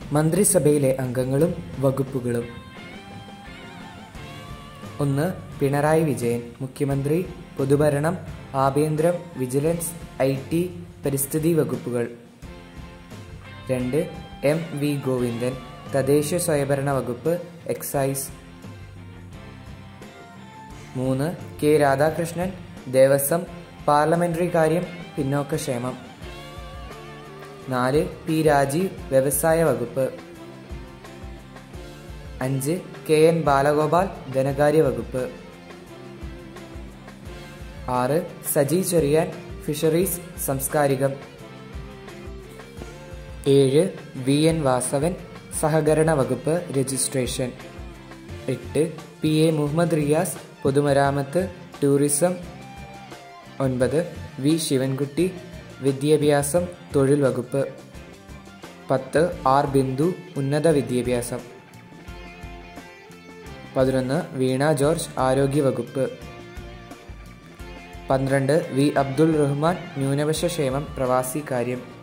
മന്ത്രിസഭയിലെ അംഗങ്ങളും വകുപ്പുകളും ഒന്ന് പിണറായി വിജയൻ മുഖ്യമന്ത്രി പൊതുഭരണം ആഭ്യന്തരം വിജിലൻസ് ഐ ടി പരിസ്ഥിതി വകുപ്പുകൾ രണ്ട് എം വി ഗോവിന്ദൻ തദ്ദേശ സ്വയംഭരണ വകുപ്പ് എക്സൈസ് മൂന്ന് കെ രാധാകൃഷ്ണൻ ദേവസ്വം പാർലമെന്ററി കാര്യം പിന്നോക്കക്ഷേമം നാല് പി രാജീവ് വ്യവസായ വകുപ്പ് അഞ്ച് കെ എൻ ബാലഗോപാൽ ധനകാര്യ വകുപ്പ് ആറ് സജി ചെറിയാൻ ഫിഷറീസ് സാംസ്കാരികം ഏഴ് വി എൻ വാസവൻ സഹകരണ വകുപ്പ് രജിസ്ട്രേഷൻ എട്ട് പി എ മുഹമ്മദ് റിയാസ് പൊതുമരാമത്ത് ടൂറിസം ഒൻപത് വി ശിവൻകുട്ടി വിദ്യാഭ്യാസം തൊഴിൽ വകുപ്പ് പത്ത് ആർ ബിന്ദു ഉന്നത വിദ്യാഭ്യാസം പതിനൊന്ന് വീണ ജോർജ് ആരോഗ്യ വകുപ്പ് പന്ത്രണ്ട് വി അബ്ദുൾ റഹ്മാൻ ന്യൂനപക്ഷ ക്ഷേമം പ്രവാസി കാര്യം